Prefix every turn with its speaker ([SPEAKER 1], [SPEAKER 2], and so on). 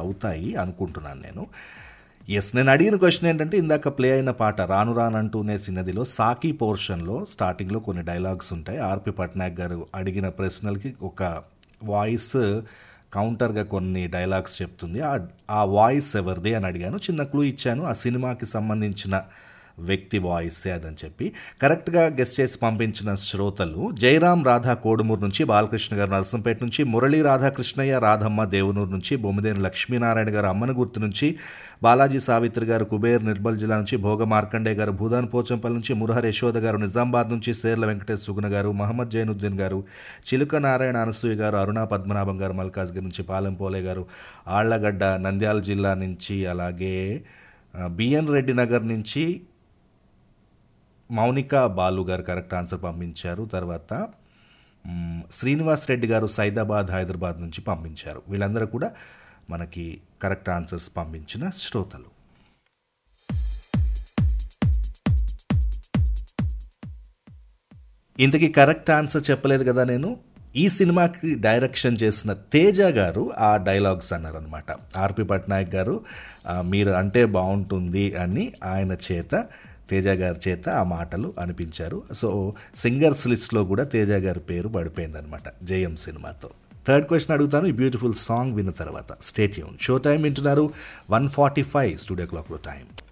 [SPEAKER 1] అవుతాయి అనుకుంటున్నాను నేను ఎస్ నేను అడిగిన క్వశ్చన్ ఏంటంటే ఇందాక ప్లే అయిన పాట రాను రానంటూనే సిన్నదిలో సాకి పోర్షన్లో స్టార్టింగ్లో కొన్ని డైలాగ్స్ ఉంటాయి ఆర్పి పట్నాయక్ గారు అడిగిన ప్రశ్నలకి ఒక వాయిస్ కౌంటర్గా కొన్ని డైలాగ్స్ చెప్తుంది ఆ ఆ వాయిస్ ఎవరిది అని అడిగాను చిన్న క్లూ ఇచ్చాను ఆ సినిమాకి సంబంధించిన వ్యక్తి వాయిసే అదని చెప్పి కరెక్ట్గా గెస్ట్ చేసి పంపించిన శ్రోతలు జయరాం రాధా కోడుమూరు నుంచి బాలకృష్ణ గారు నరసంపేట నుంచి మురళీ రాధాకృష్ణయ్య రాధమ్మ దేవునూరు నుంచి బొమ్మిదేని లక్ష్మీనారాయణ గారు అమ్మనగుర్తు నుంచి బాలాజీ సావిత్రి గారు కుబేర్ నిర్మల్ జిల్లా నుంచి భోగ మార్కండే గారు భూదాన్ పోచంపల్లి నుంచి మురహర్ యశోద గారు నిజామాబాద్ నుంచి సేర్ల వెంకటేష్ సుగుణ గారు మహమ్మద్ జైనుద్దీన్ గారు చిలుక నారాయణ అనసూయ గారు అరుణ పద్మనాభం గారు మల్కాజ్గిరి నుంచి పాలెం పోలే గారు ఆళ్లగడ్డ నంద్యాల జిల్లా నుంచి అలాగే ఆ, బిఎన్ రెడ్డి నగర్ నుంచి మౌనిక బాలు గారు కరెక్ట్ ఆన్సర్ పంపించారు తర్వాత మ్, శ్రీనివాస్ రెడ్డి గారు సైదాబాద్ హైదరాబాద్ నుంచి పంపించారు వీళ్ళందరూ కూడా మనకి కరెక్ట్ ఆన్సర్స్ పంపించిన శ్రోతలు ఇంతకీ కరెక్ట్ ఆన్సర్ చెప్పలేదు కదా నేను ఈ సినిమాకి డైరెక్షన్ చేసిన తేజ గారు ఆ డైలాగ్స్ అన్నారనమాట ఆర్పి పట్నాయక్ గారు ఆ, మీరు అంటే బాగుంటుంది అని ఆయన చేత తేజ గారి చేత ఆ మాటలు అనిపించారు సో సింగర్స్ లిస్ట్లో కూడా తేజ గారి పేరు పడిపోయిందనమాట జయం సినిమాతో థర్డ్ క్వశ్చన్ అడుగుతాను ఈ బ్యూటిఫుల్ సాంగ్ విన్న తర్వాత స్టేట్ యూన్ షో టైం వింటున్నారు వన్ ఫార్టీ ఫైవ్ స్టూడియో క్లాక్లో టైం